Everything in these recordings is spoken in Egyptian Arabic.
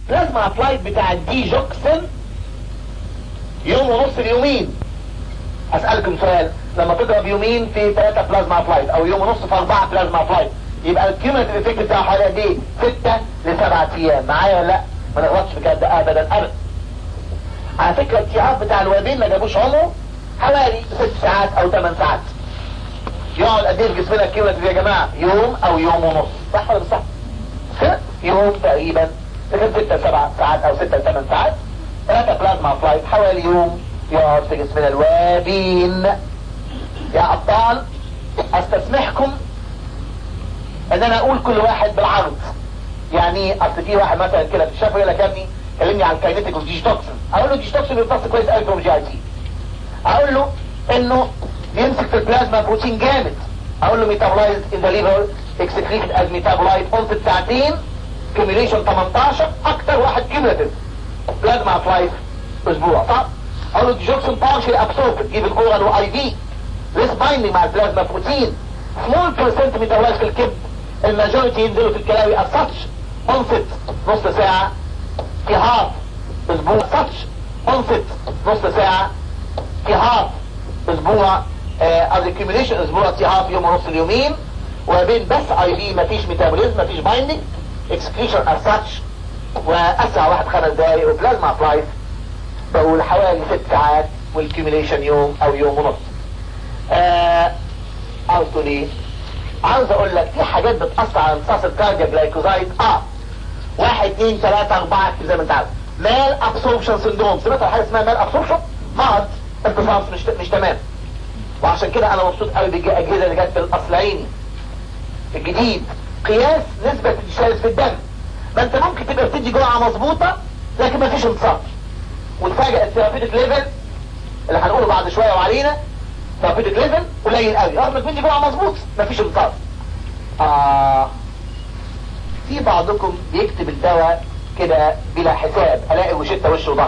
بلازما فلايت بتاع الدي جوكسن يوم ونص اليومين اسألكم سؤال لما تضرب يومين في ثلاثة بلازما فلايت او يوم ونص في اربعة بلازما فلايت يبقى الكيوميتيف افكت بتاعه حوالي قد ايه؟ ستة لسبعة ايام معايا ولا لا؟ ما نغلطش في كده ابدا ابدا على فكرة التيعاب بتاع الوابين ما جابوش عمره حوالي ست ساعات او ثمان ساعات يقعد قد ايه في جسمنا الكيوميتيف يا جماعة يوم او يوم ونص صح ولا مش صح؟ يوم تقريبا تكون ستة سبع ساعات او ستة ثمان ساعات ثلاثة بلازما فلايت حوالي يوم يقعد في جسمنا الوابين يا ابطال استسمحكم ان انا اقول كل واحد بالعرض يعني اصل في واحد مثلا كده في الشفره يقول لك يا ابني كلمني عن الكاينيتيك اوف ديجيتوكسن اقول له ديجيتوكسن بيمتص كويس قوي فروم جي اي تي اقول له انه بيمسك في البلازما بروتين جامد اقول له ميتابولايز ان ذا ليفر اكسكريتد از ميتابولايت قلت ساعتين كيميليشن 18 اكتر واحد كيميليتيف بلازما فلايت اسبوع صح اقول له ديجيتوكسن بارشلي ابسوربد جيب الاورال واي في ليس بايندينج مع البلازما بروتين سمول برسنت ميتابولايز في الكبد الماجوريتي ينزلوا في الكلاوي الساتش انصت نص ساعة في هاف اسبوع ساتش انصت نص ساعة في هاف اسبوع از accumulation اسبوع في هاف يوم ونص اليومين وبين بس اي في مفيش ميتابوليزم مفيش بايندينج اكسكريشن از ساتش واسرع واحد خمس دقايق وبلازما فلايت بقول حوالي ست ساعات والكيوميليشن يوم او يوم ونص آه عاوز تقول ايه عاوز اقول لك في حاجات بتأثر على امتصاص الكارديا جلايكوزايد اه واحد اثنين ثلاثة اربعة زي ما انت عارف مال ابسوربشن سندروم سمعت عن حاجة اسمها مال ابسوربشن مرض امتصاص مش مش تمام وعشان كده انا مبسوط قوي بالاجهزة اللي جت في الاصلعيني الجديد قياس نسبة الشارس في الدم ما انت ممكن تبقى بتدي جرعة مظبوطة لكن ما فيش امتصاص وتفاجئ الثيرابيوتيك ليفل اللي هنقوله بعد شوية وعلينا ثيرابيوتيك ليفل قليل قوي رغم انك بتدي جرعة مظبوط ما فيش امتصاص آه في بعضكم بيكتب الدواء كده بلا حساب الاقي وشتة وش وضغط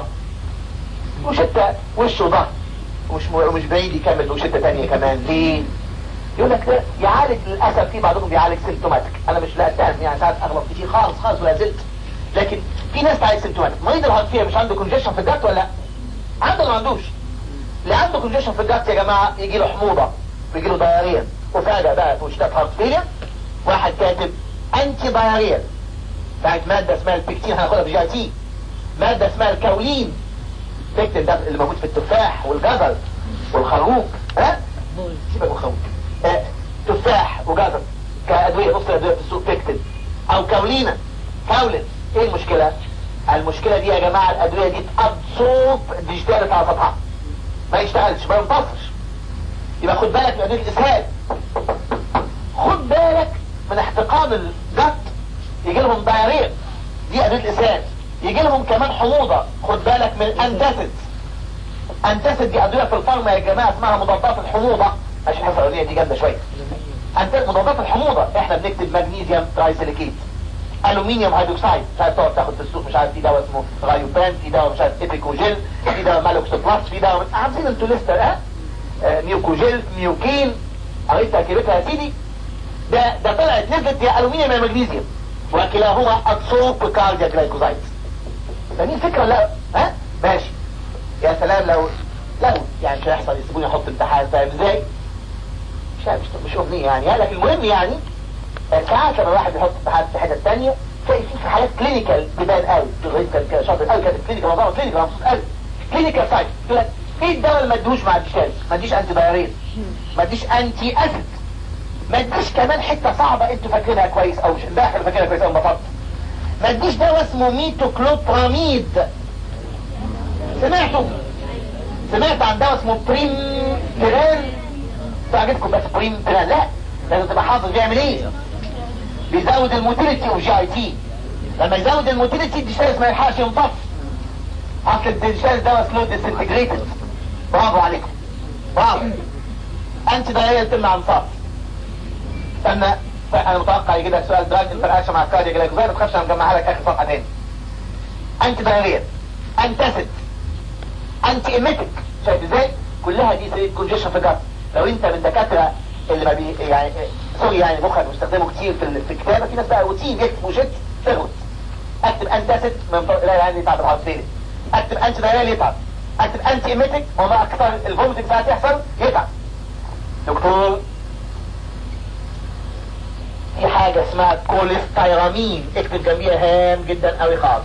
وشتة وش وضغط ومش ومش بعيد يكمل وشتة تانية كمان ليه يقول لك ده يعالج للاسف في بعضهم بيعالج سيمتوماتيك انا مش لا اتهم يعني ساعات اغلط كتير خالص خالص ولا زلت لكن في ناس تعالج سيمتوماتيك مريض الهارت فيها مش عنده كونجيشن في الجات ولا لا عنده ولا ما عندوش اللي عنده كونجيشن في الجات يا جماعه يجي له حموضه ويجي له ضياريه وفجاه بقى في وشتات هارت فيلير واحد كاتب انتي دايريال بتاعت مادة اسمها البكتين هناخدها في جي اي تي مادة اسمها الكاولين بكتين ده اللي موجود في التفاح والجزر والخروج ها سيبك من الخروج آه، تفاح وجزر كأدوية نص الأدوية في السوق بكتين او كاولينا كاولين ايه المشكلة المشكلة دي يا جماعة الأدوية دي تأبصوب ديجيتال على سطحها ما يشتغلش ما ينتصش يبقى خد بالك من أدوية الإسهال خد بالك من احتقان الجت يجي لهم دايريا دي ادويه الاسهال يجي لهم كمان حموضه خد بالك من الانتاسيد انتاسيد دي ادويه في الفارما يا جماعه اسمها مضادات الحموضه عشان الحصه الاولانيه دي جامده شويه انت مضادات الحموضه احنا بنكتب مغنيسيوم ترايسيليكيت الومنيوم هيدروكسيد مش عارف تقعد تاخد في السوق مش عارف في دواء اسمه غايوبان في دواء مش عارف ايبيكوجيل في دواء مالوكسوبلاس في دواء عارفين انتوا لسه اه آه، ميوكوجيل ميوكين قريت تركيبتها يا سيدي ده ده طلعت نزلت يا الومنيوم يا مغنيسيوم وكلاهما اتصوب كارديا جلايكوزايد فاهمين فكرة لا ها ماشي يا سلام لو لو يعني مش هيحصل يسيبوني احط امتحان فاهم ازاي مش عارف مش مش امنية يعني ها، لكن المهم يعني ساعات لما الواحد يحط امتحان في حتة تانية تلاقي في في حاجات كلينيكال بيبان قوي الغريب كان كده شاطر قوي كانت كلينيكال موضوع كلينيكال مبسوط قوي كلينيكال سايت يقول لك ايه الدواء اللي ما ادوش مع الديشال ما اديش انتي دايرين ما اديش انتي اسيد ما اديش كمان حتة صعبة انتوا فاكرينها كويس او مش امبارح اللي فاكرينها كويس او انبسطت ما اديش دواء اسمه ميتوكلوبراميد سمعتوا سمعت عن دواء اسمه بريمبران تعجبكم بس بريمبران لا لازم تبقى حافظ بيعمل ايه بيزود الموتيليتي اوف جي اي تي لما يزود الموتيليتي الديشارس ما يلحقش ينطف اصل الديشارس دواء سلو ديسنتجريتد برافو عليكم برافو انت ده تمنع انصاف استنى انا متوقع يجي لك سؤال دراج انتراكشن مع الكارديو جلايكوزايد ما تخافش انا مجمعها لك اخر صفحه تاني انت دايريا انتاسيد انتي ايميتك شايف ازاي كلها دي زي كونجيشن في الجسم لو انت من الدكاتره اللي ما بي يعني سوري يعني مخك بيستخدمه كتير في ال- في الكتابه في ناس بقى روتين يكتب وشت تغلط اكتب انتاسيد من فوق لا يعني يتعب العصفين اكتب انتي دايريال يتعب اكتب انتي ايميتك وما اكثر الفوميتنج ساعات يحصل يتعب دكتور في حاجة اسمها كوليستيرامين اكتب جنبيها هام جدا قوي خالص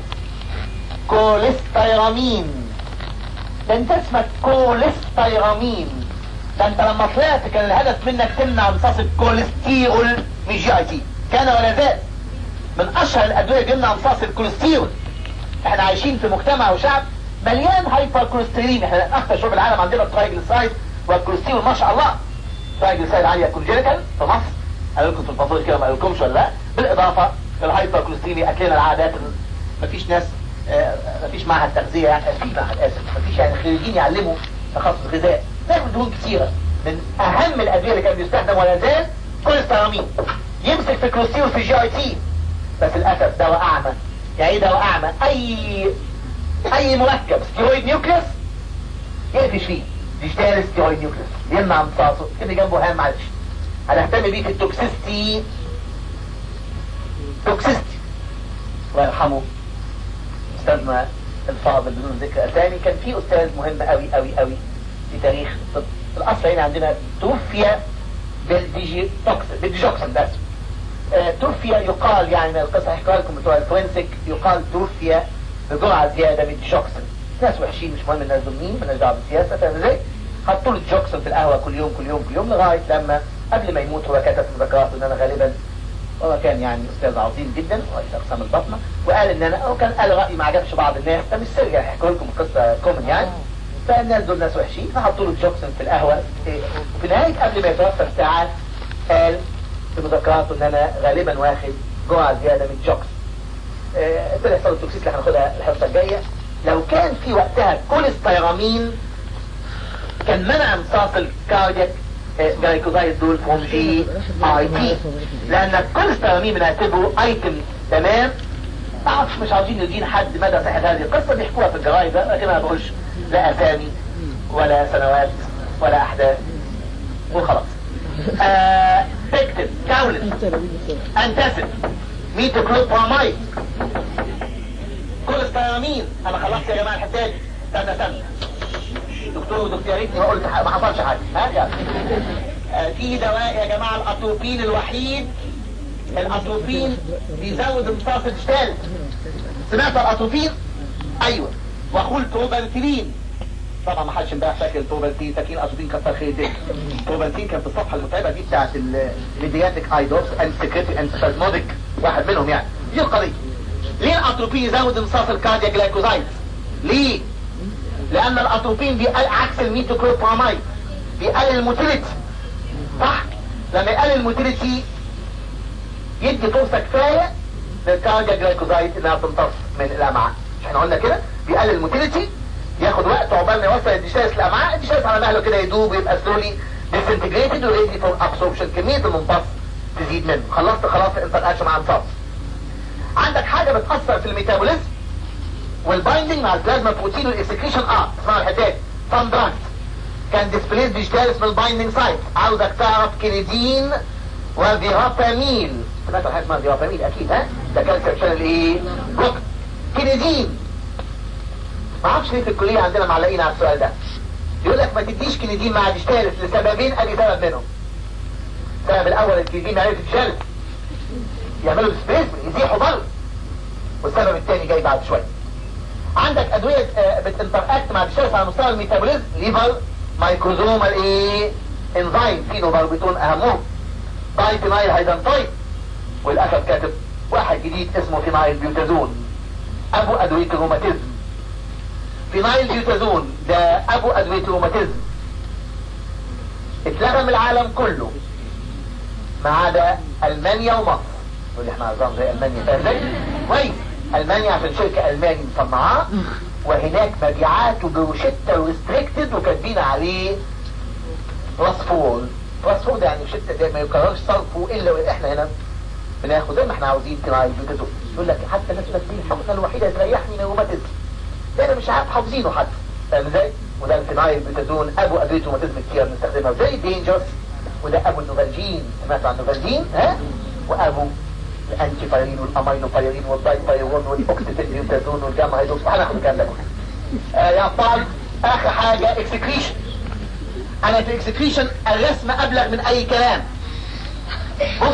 كوليستيرامين ده انت اسمك كوليستيرامين ده انت لما طلعت كان الهدف منك تمنع امتصاص الكوليسترول من جي اي تي كان ولا زال من اشهر الادوية بيمنع امتصاص الكوليسترول احنا عايشين في مجتمع وشعب مليان هايبر كوليسترين احنا من اكثر شعوب العالم عندنا الترايجلسايد والكوليسترول ما شاء الله الترايجلسايد عالية كونجينيتال في مصر قالوا لكم في الفصول كده ما قالكمش ولا لا بالاضافة للهايبر كوليسترين اكلنا العادات مفيش ناس اه مفيش معهد تغذية يعني في معهد اسف مفيش يعني خريجين يعلموا تخصص غذاء ناكل دهون كثيرة من اهم الادوية اللي كان بيستخدم ولا زال كوليسترامين يمسك في كوليسترول في جي اي تي بس للاسف دواء اعمى يعني ايه دواء اعمى اي اي مركب ستيرويد نيوكليس يقفش فيه ديجيتال ستيرويد نيوكليس يمنع امتصاصه كده جنبه هام معلش هنهتم بيه في التوكسيستي توكسيستي الله يرحمه استاذنا الفاضل بدون ذكر اسامي كان في استاذ مهم قوي قوي قوي في تاريخ الطب الاصل هنا عندنا توفي بالديجي توكسين بالديجوكسين بس آه توفي يقال يعني من القصة احكي لكم بتوع الفورنسيك يقال توفي بجرعة زيادة من الديجوكسين ناس وحشين مش مهم الناس دول مين مالناش دعوه بالسياسة فاهم ازاي؟ حطوا له الجوكسون في القهوة كل يوم كل يوم كل يوم لغاية لما قبل ما يموت هو كتب في مذكراته ان انا غالبا هو كان يعني استاذ عظيم جدا رئيس اقسام البطنه وقال ان انا هو كان قال راي ما عجبش بعض الناس ده مش سر يعني احكي لكم قصه كومن يعني فالناس دول ناس وحشين فحطوا له الجوكسون في القهوه في نهايه قبل ما يتوفى بساعات قال في مذكراته ان انا غالبا واخد جرعه زياده من الجوكس اه طلع صار التوكسيس اللي هناخدها الحصه الجايه لو كان في وقتها كوليستيرامين كان منع امتصاص الكاردياك جلايكوزايد دول فروم جي اي تي لان الكوليستيرامين بنعتبره ايتم تمام اعرفش مش عاوزين ندين حد مدى صحة هذه القصة بيحكوها في الجرايد لكن انا بقولش لا اسامي ولا سنوات ولا احداث وخلاص آه اكتب كاولس انتسب ميتوكلوبراميد كوليستيرامين انا خلصت يا جماعة الحتة دي استنى استنى دكتور ودكتور ريتني ما قلت ما حصلش حاجة ها يلا آه في دواء يا جماعة الاتروبين الوحيد الاتروبين بيزود امتصاص الاشتال سمعت الاتروبين ايوه واخوه التروبانتين طبعا ما حدش امبارح فاكر التروبانتين فاكرين الاتروبين كتر خير الدنيا التروبانتين كان في الصفحه المتعبه دي بتاعت الميدياتيك ايدوس اند سكريتي اند سبازموديك واحد منهم يعني دي القضيه ليه الاتروبين يزود امتصاص الكارديا جلايكوزايد ليه لان الاتروبين بيقل عكس الميتوكلوبراميد بيقلل الموتيليتي صح لما يقلل الموتيليتي يدي فرصه كفايه للكارديا جلايكوزايد انها تمتص من الامعاء مش احنا قلنا كده بيقلل الموتيليتي ياخد وقت عقبال ما يوصل الديشاس الامعاء الديشاس على مهله كده يدوب ويبقى سلولي ديسنتجريتد وريدي فور ابسوربشن كميه الممتص تزيد منه خلصت خلاص الانتر اكشن مع امتصاص عندك حاجه بتاثر في الميتابوليزم والبايندنج مع البلازما بروتين والاكسكريشن اه اسمها الحتات فان دراجز كان ديسبليس ديجيتالس من البايندنج سايت عاوزك تعرف كينيدين وفيراباميل سمعت حاجه اسمها فيراباميل اكيد ها ده كالسيوم شانل ايه بلوك كينيدين ما اعرفش ليه في الكليه عندنا معلقين على السؤال ده يقول لك ما تديش كينيدين مع ديجيتالس لسببين ادي سبب منهم السبب الاول الكينيدين ما يعرفش ديجيتالس يعملوا ديسبليس يزيحوا بره والسبب الثاني جاي بعد شويه عندك ادوية بتنتر اكت مع الشرس على مستوى الميتابوليزم ليفر مايكروزومال ايه انزيم فينوباربيتون اهمهم باي فينايل هيدانتايد والاسف كاتب واحد جديد اسمه فينايل بيوتازون ابو ادوية الروماتيزم فينايل بيوتازون ده ابو ادوية الروماتيزم اتلغى من العالم كله ما عدا المانيا ومصر يقول لي احنا نظام زي المانيا فاهم ازاي؟ كويس المانيا عشان شركة الماني مصنعاه وهناك مبيعاته بروشتة ريستريكتد وكاتبين عليه رصفول رصفول ده يعني روشتة ده ما يكررش صرفه الا واحنا هنا بناخد زي ما احنا عاوزين تراي بيوتازون يقول لك حتى الناس يقول لك دي الحقنه الوحيده اللي تريحني من الروماتيزم ده انا مش عارف حافظينه حتى فاهم ازاي؟ وده الفينايل بيوتازون ابو ادويه روماتيزم كتير بنستخدمها زي دينجرس وده ابو النوفالجين سمعتوا عن النوفالجين ها؟ وابو الانتي بايرين والامينو بايرين والداي بايرون والاوكسيتيزون والجاما هيدروكس هناخد الكلام ده كله آه يا ابطال اخر حاجه اكسكريشن انا في اكسكريشن الرسم ابلغ من اي كلام بص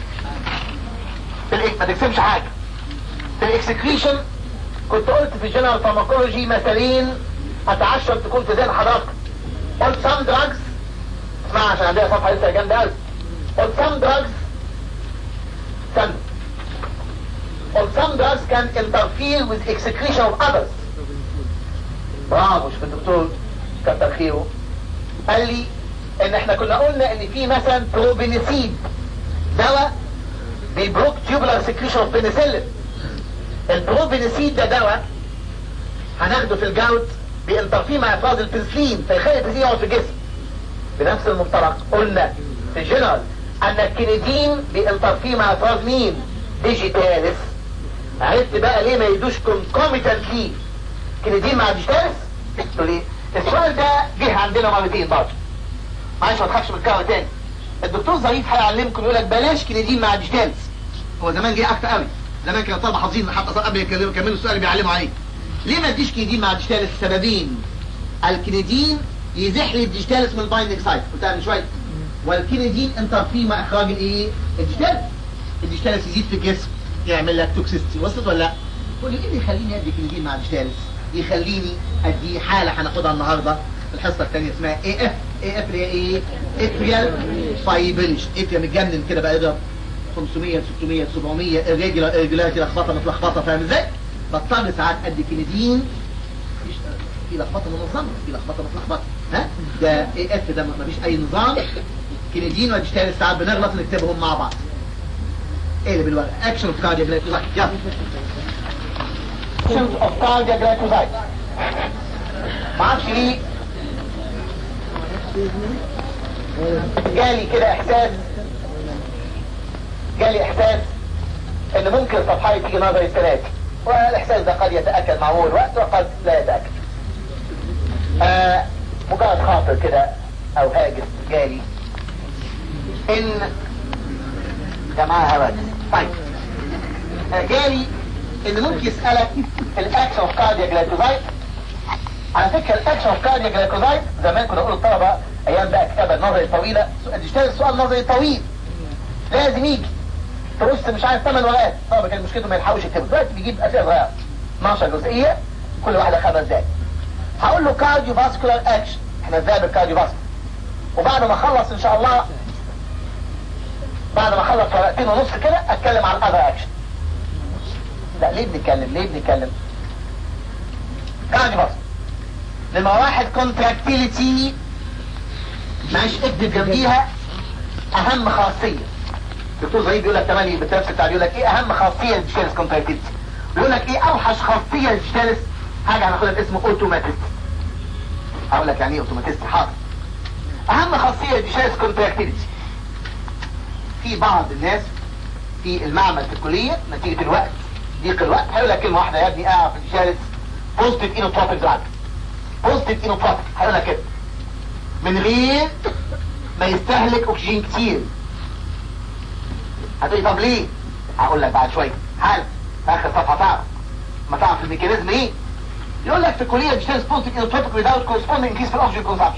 في الإك... ما تكسبش حاجه في الاكسكريشن كنت قلت في الجنرال فارماكولوجي مثالين اتعشم تكون في ذهن حضرتك قلت some drugs اسمع عشان عندنا صفحه لسه جامده قوي قلت some drugs استنى قلت some drugs can interfere with excretion of others برافو شوف الدكتور كتر خيره قال لي ان احنا كنا قلنا ان في مثلا بروبينيسيد دواء بيبروك تيوبولار سكريشن اوف بنسلين البروبينيسيد ده دواء هناخده في الجاوت بينترفيه مع افراز البنسلين فيخلي البنسلين يقعد في الجسم بنفس المفترق قلنا في الجنرال ان الكينيدين بينترفيه مع افراز مين ديجيتالس عرفت بقى ليه ما يدوش كونكوميتنتلي كينيدين مع ديجيتالس قلت ليه السؤال ده جه عندنا مرتين برضه معلش ما تخافش من الكلام تاني الدكتور ظريف هيعلمكم يقول لك بلاش كينيدين مع ديجيتالس هو زمان جه اكتر قوي زمان كانوا الطلبه حافظين حتى قبل يكملوا السؤال اللي بيعلموا عليه ليه ما اديش كينيدين مع ديجيتالس السببين الكينيدين يزيح لي الديجيتالس من البايندنج سايت قلتها من شويه والكينيدين انترفيه مع اخراج الايه الديجيتالس الديجيتالس يزيد في الجسم يعمل لك توكسيستي وصلت ولا لا قول لي ايه اللي يخليني ادي كينيدين مع الديجيتالس يخليني ادي حاله هناخدها النهارده في الحصه الثانيه اسمها اي اف اي اف اللي هي ايه اتريال فايبريش اتريال متجنن كده بقى يضرب 500 600 700 الرجل الرجلات لخبطه متلخبطه فاهم ازاي بضطر ساعات ادي كينيدين في لخبطه منظمه في لخبطه متلخبطه ها ده اي اف ده مفيش اي نظام كينيدين وديجيتال ساعات بنغلط نكتبهم مع بعض ايه اللي بالورقه اكشن اوف كاردياك جلايكوزايت يلا اكشن اوف كاردياك جلايكوزايت ما اعرفش ليه جالي كده احساس جالي احساس ان ممكن صفحتي تيجي نظري السنه دي والاحساس ده قد يتاكد مع مرور الوقت وقد لا يتاكد آه مجرد خاطر كده او هاجس جالي ان جماعه هواجس طيب آه جالي ان ممكن يسالك الاكشن اوف كاردياك جلايكوزايت على فكره الاكشن اوف كاردياك جلايكوزايت زمان كنا نقول للطلبه ايام بقى كتابه النظري الطويله تشتغل السؤال نظري طويل لازم يجي ترص مش عارف ثمان ورقات طبعا كان مشكلته ما يلحقوش يكتبوا دلوقتي بيجيب اسئله صغيره 12 جزئيه كل واحده خمس دقايق هقول له كارديو فاسكولار اكشن احنا ازاي بالكارديو فاسكولار وبعد ما اخلص ان شاء الله بعد ما اخلص ورقتين ونص كده اتكلم عن الاذر اكشن لا ليه بنتكلم ليه بنتكلم كارديو فاسكولار نمرة واحد كونتراكتيليتي ماشي اكتب جنبيها اهم خاصيه دكتور زهيد بيقول لك تملي بنفس التعبير يقول لك ايه اهم خاصيه للجيتالس كونتراكتيلتي بيقول لك ايه اوحش خاصيه للجيتالس حاجه هناخدها باسم اوتوماتيست هقول لك يعني ايه اوتوماتيست حاضر اهم خاصيه للجيتالس كونتراكتيلتي في بعض الناس في المعمل في الكليه نتيجه الوقت ضيق الوقت هيقول لك كلمه واحده يا ابني اعرف الجيتالس بوزيتيف انوتروبيك دراج بوزيتيف انوتروبيك هيقول لك كده من غير ما يستهلك اكسجين كتير هتقولي طب ليه هقول لك بعد شويه حالا في اخر صفحه تعرف ما تعرف الميكانيزم ايه يقول لك في الكليه ديجيتال سبونتيك انوتروبيك without corresponding increase في الاكسجين كونسبشن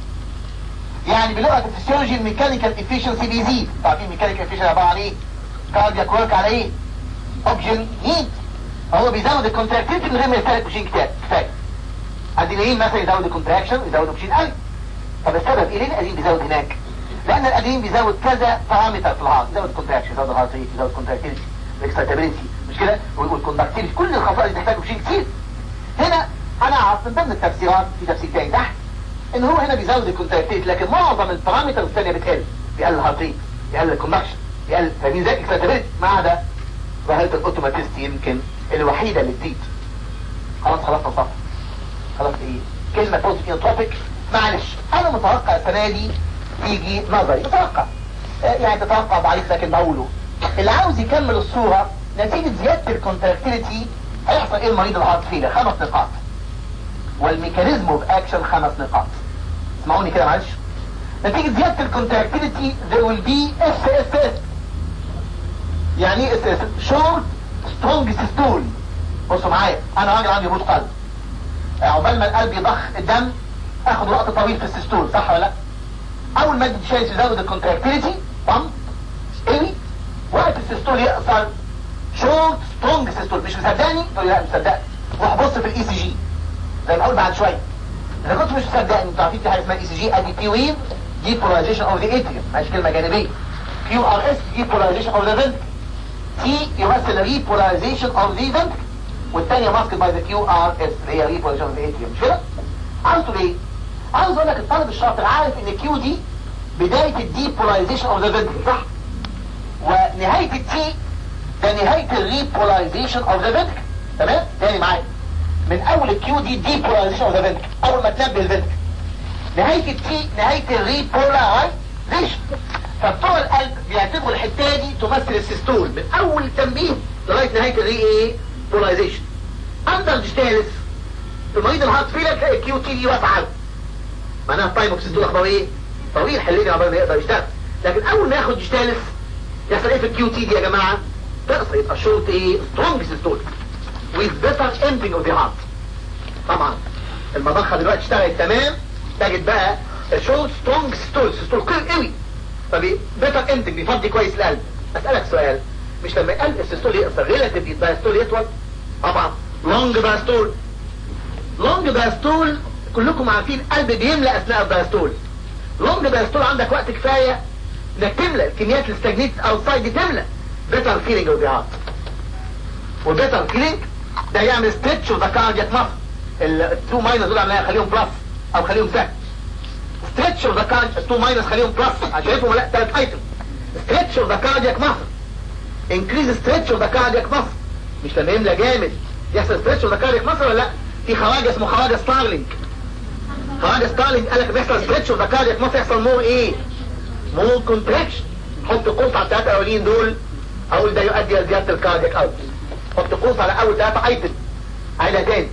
يعني بلغه الفسيولوجي الميكانيكال افيشنسي بيزيد عارفين الميكانيكال افيشنسي عباره عن ايه كاردياك ورك على ايه اوكسجين نيد هو بيزود الكونتراكتيفيتي من غير ما يستهلك اكسجين كفايه ادينين مثلا يزود الكونتراكشن يزود اكسجين قوي طب السبب ايه ليه الادين بيزود هناك لان الادين بيزود كذا بارامتر في الهارت يزود كونتراكشن يزود الهارت ريت يزود كونتراكتيفيتي الاكسايتابيلتي مش كده والكوندكتيفيتي كل الخصائص دي تحتاج اكسجين كتير هنا انا اعرف من ضمن التفسيرات في تفسير تاني تحت ان هو هنا بيزود الكونتراكتيفيتي لكن معظم البارامتر الثانيه بتقل بيقلل الهارت ريت بيقلل الكوندكشن بيقلل فاهمين ازاي الاكسايتابيلتي ما عدا ظاهره الاوتوماتيست يمكن الوحيده اللي تزيد خلاص خلاص صف خلاص ايه كلمه بوزيتيف انوتروبيك معلش انا متوقع السنه دي يجي نظري متوقع يعني تتوقع ضعيف لكن بقوله اللي عاوز يكمل الصورة نتيجة زيادة الكونتراكتيليتي هيحصل ايه المريض الهارت فيلر خمس نقاط والميكانيزم اوف اكشن خمس نقاط اسمعوني كده معلش نتيجة زيادة الكونتراكتيليتي there will be اس اس اس يعني ايه شورت سترونج سيستول بصوا معايا انا راجل عندي هبوط قلب عقبال ما القلب يضخ الدم اخد وقت طويل في السيستول صح ولا لا اول ما ادي شايف يزود الكونتراكتيليتي بامب قوي وقت السيستول يقصر شورت سترونج سيستول مش مصدقني تقول لا مصدقني روح بص في الاي سي جي زي ما اقول بعد شويه اذا كنت مش مصدقني انتوا عارفين في حاجه اسمها اي سي جي ادي بي ويف دي بولاريزيشن اوف ذا اتريوم مش كلمه جانبيه كيو ار اس دي بولاريزيشن اوف ذا فنتركل تي يمثل ري بولاريزيشن اوف ذا فنتركل والثانيه ماسكت باي ذا كيو ار اس اللي هي ري بولاريزيشن اوف ذا اتريوم مش كده؟ عاوز تقول ايه؟ عاوز اقول لك الطالب الشاطر عارف ان كيو دي بدايه الدي بولاريزيشن اوف ذا فنتركل صح؟ ونهايه التي ده نهايه الري بولاريزيشن اوف ذا فنتركل تمام؟ تاني معايا من اول الكيو دي دي بولاريزيشن اوف ذا فنتركل اول ما تنبه الفنتركل نهاية التي نهاية الري بولارايزيشن فبتوع القلب بيعتبروا الحتة دي تمثل السيستول من اول التنبيه لغاية نهاية الري ايه بولارايزيشن اندر ديجيتالس في مريض الهارت فيلر تلاقي الكيو تي دي واسعة معناها التايم اوف سيستول اخبار ايه طويل حليني عبال ما يقدر يشتغل لكن اول ما ياخد ديجيتالس يحصل ايه في الكيو تي دي يا جماعة تقصر يبقى شورت ايه سترونج سيستول with better ending of the heart طبعا المضخة دلوقتي اشتغلت تمام تجد بقى شو سترونج ستول ستول قوي قوي فبي بيتر انتج بيفضي كويس القلب اسالك سؤال مش لما القلب السيستول يقصر ريلاتيف يبقى ستول يطول طبعا لونج باستول لونج باستول كلكم عارفين قلب بيملى اثناء الباستول لونج باستول عندك وقت كفايه انك تملى الكميات اللي استجنيت اوتسايد دي تملى بيتر فيلينج اوف ذا هارت وبيتر فيلينج ده يعمل ستريتش اوف ذا كاردياك ماسل التو ماينس دول عملها خليهم بلس او خليهم سهل ستريتش اوف ذا كاردياك التو ماينس خليهم بلس عشان يفهموا لا ثلاث ايتم ستريتش اوف ذا كاردياك ماسل انكريز ستريتش اوف ذا كاردياك ماسل مش لما يملى جامد يحصل ستريتش اوف ذا كاردياك ماسل ولا لا في خواجه اسمه خواجه ستارلينج خواجه ستارلينج قال لك بيحصل ستريتش اوف ذا كاردياك ماسل يحصل مور ايه مور كونتراكشن حط قوس على الثلاثه الاولين دول اقول ده يؤدي الى زياده الكاردياك اوت حط قوس على اول ثلاثه ايتم عايزها تاني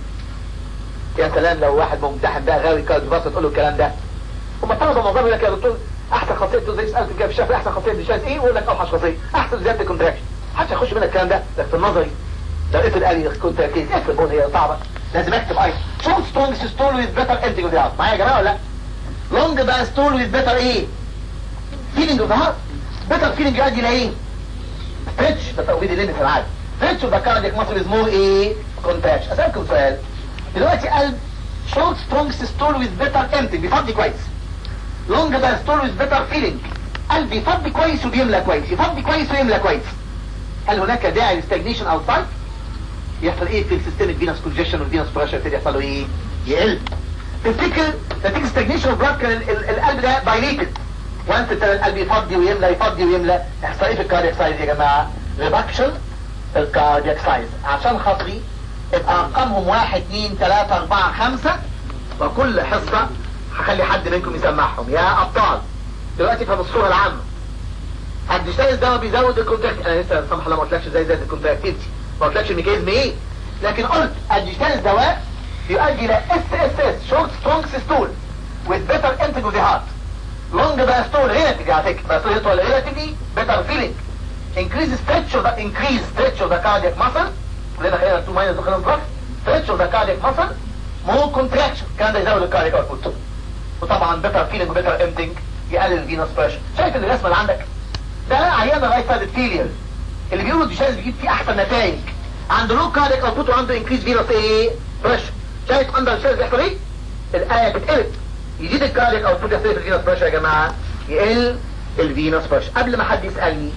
يا سلام لو واحد ممتحن بقى غاوي كارديو بس تقول له الكلام ده هم طلبه معظم يقول لك يا دكتور احسن خاصيه زي سالت كده في الشافعي احسن خاصيه دي ايه يقول لك اوحش خاصيه احسن زياده الكونتراكشن محدش هيخش منك الكلام ده لكن في النظري لو افرض قال لي كونتراكشن افرض هون هي صعبه لازم اكتب ايتم شورت ستونج ستول ويز بيتر انتج اوف ذا هارت معايا يا جماعه ولا لا لونج بقى ستول ويز بيتر ايه فيلينج اوف ذا هارت بيتر فيلينج يؤدي لايه ستريتش ده تقويض الليمت العادي ستريتش اوف ذا كاردياك ماسل از مور ايه كونتراكشن اسالكم سؤال دلوقتي قلب شورت سترونج سيستول ويز بيتر امتي بيفضي كويس لونج باستول ويز بيتر فيلينج قلب بيفضي كويس وبيملى كويس يفضي كويس ويملى كويس هل هناك داعي للستاجنيشن اوتسايد يحصل ايه في السيستميك فينس كونجكشن والفينس بريشر يبتدي يحصل له ايه يقل تفتكر نتيجه ستاجنيشن اوف بلاد كان القلب ده بايليتد وانت القلب يفضي ويملى يفضي ويملى يحصل ايه في الكاردياك سايز يا جماعه ريدكشن في الكاردياك سايز عشان خاطري يبقى ارقامهم واحد اتنين تلاتة اربعة خمسة وكل حصة هخلي حد منكم يسمعهم يا ابطال دلوقتي في الصورة العامة الديجيتال ده بيزود الكونتراكت انا لسه سامح الله ما قلتلكش ازاي زاد الكونتراكتيفيتي ما قلتلكش الميكانيزم ايه لكن قلت الديجيتال دواء يؤدي الى اس اس اس شورت سترونج سيستول with better entry of the heart long diastole relatively على فكرة diastole يطول relatively better feeling increase stretch of the increase stretch of the cardiac muscle كلنا خلينا 2 ماينس دخلنا بلس stretch of the cardiac muscle more contraction الكلام ده يزود الكاردياك اوتبوت وطبعا better feeling و better emptying يقلل الفينوس بريشر شايف الرسمه اللي عندك ده عيان رايت سايد فيلير اللي بيقولوا الديشايز بيجيب فيه احسن نتائج عنده لو كاردياك اوتبوت وعنده انكريز فينوس ايه بريشر شايف اندر الشايز بيحصل ايه الايه بتقلب يزيد الكاردياك اوتبوت يحصل في الفينوس بريشر يا جماعه يقل الفينوس بريشر قبل ما حد يسالني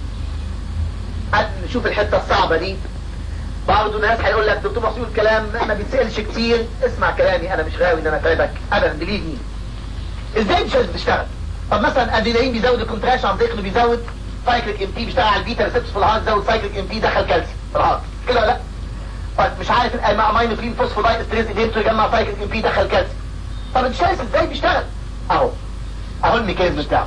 نشوف الحته الصعبه دي برضه ناس هيقول لك دكتور محسوب الكلام ما بيتسالش كتير اسمع كلامي انا مش غاوي ان انا اتعبك ابدا بليف مي ازاي الديشايز بتشتغل طب مثلا ادرينالين بيزود الكونتراكشن عن طريق انه بيزود سايكليك ام بي بيشتغل على البيتا ريسبتورز في الهارت زود سايكليك ام بي دخل كالسيوم في الهارت كده ولا لا طيب مش عارف الامينوفلين فوسفودايت ستريس انهبيتور يجمع سايكليك ام بي دخل كالسيوم طب الديشايز ازاي بيشتغل اهو اهو الميكانيزم بتاعه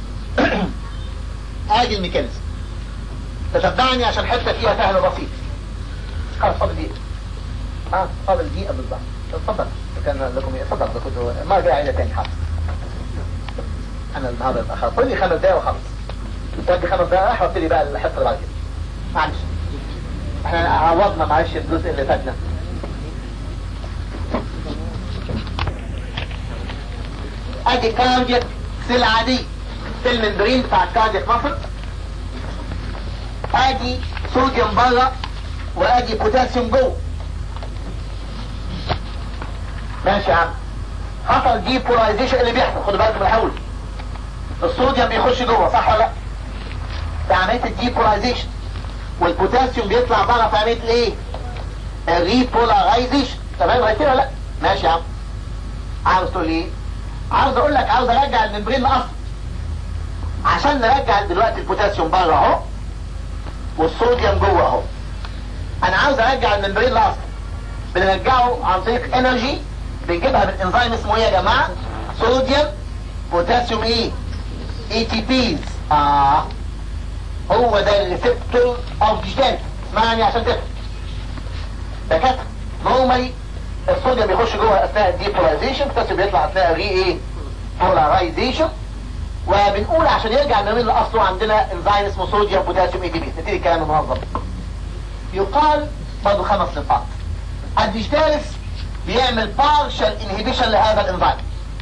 ادي الميكانيزم تتبعني عشان حته فيها سهل وبسيط خلاص فاضل دقيقه اه فاضل دقيقه بالظبط اتفضل كان لكم اتفضل كنت ما جاي عيله تاني حاضر انا النهارده اتاخرت قول لي خمس دقايق وخلص تودي خمس دقايق راح وابتدي بقى الحصه اللي بعد كده معلش احنا عوضنا معلش الجزء اللي فاتنا ادي كاردياك سيل عادي سيل ممبرين بتاع الكاردياك مصر ادي صوديوم بره وادي بوتاسيوم جوه ماشي يا عم حصل دي بولايزيشن اللي بيحصل خدوا بالكم من الحول الصوديوم بيخش جوه صح ولا لا في عمليه الديبولايزيشن والبوتاسيوم بيطلع بره في عمليه الايه الريبولارايزيشن تمام لغايه كده لا ماشي يا عم عاوز تقول ايه عاوز اقول لك عاوز ارجع الممبرين لاصله عشان نرجع دلوقتي البوتاسيوم بره اهو والصوديوم جوه اهو انا عاوز ارجع الممبرين لاصله بنرجعه عن طريق انرجي بنجيبها من انزيم اسمه ايه يا جماعه صوديوم بوتاسيوم ايه اي تي بيز اه هو ده الريسبتور اوف ديجيتال اسمعني عشان تفهم دكاتره نورمالي الصوديوم بيخش جوه اثناء الديبولايزيشن البوتاسيوم بيطلع اثناء الري ايه بولارايزيشن وبنقول عشان يرجع الميمين لاصله عندنا انزيم اسمه صوديوم بوتاسيوم اي دي بي نبتدي الكلام المنظم يقال برضه خمس نقاط الديجيتالس بيعمل بارشال انهبيشن لهذا الانزيم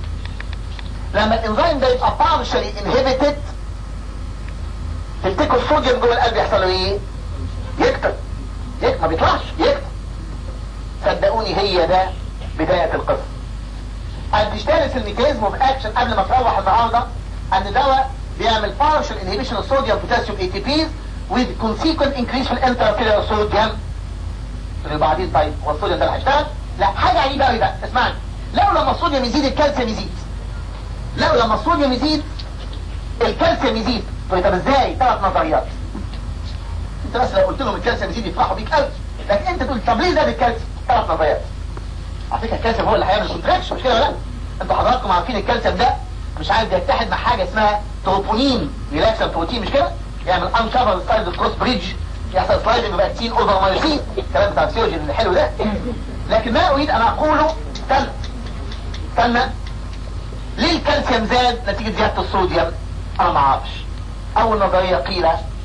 لما الانزيم ده يبقى بارشالي انهبيتد تفتكروا الصوديوم جوه القلب يحصل له ايه؟ يكتب يكتب ما بيطلعش يكتب صدقوني هي ده بداية القصة الديجيتالس الميكانيزم اوف اكشن قبل ما تروح النهارده ان دواء بيعمل بارشال انهبيشن الصوديوم بوتاسيوم اي تي بيز with consequent increase في الانترافيلر صوديوم بعدين طيب هو الصوديوم ده اللي هيشتغل؟ لا حاجة عجيبة قوي بقى اسمعني لو لما الصوديوم يزيد الكالسيوم يزيد لو لما الصوديوم يزيد الكالسيوم يزيد طيب طب ازاي ثلاث نظريات انت بس لو قلت لهم الكالسيوم يزيد يفرحوا بيك قوي لكن انت تقول طب ليه زاد الكالسيوم ثلاث نظريات على فكره الكالسيوم هو اللي هيعمل كونتراكشن مش كده ولا لا انتوا حضراتكم عارفين الكالسيوم ده مش عارف بيتحد مع حاجه اسمها تروبونين ريلاكسر بروتين مش كده يعمل انكفر سايد كروس بريدج يحصل سلايدنج يبقى تين اوفر مايوسين الكلام بتاع السيوجين الحلو ده لكن ما اريد ان اقوله استنى استنى ليه الكالسيوم زاد نتيجة زيادة الصوديوم انا ما اعرفش اول نظرية قيل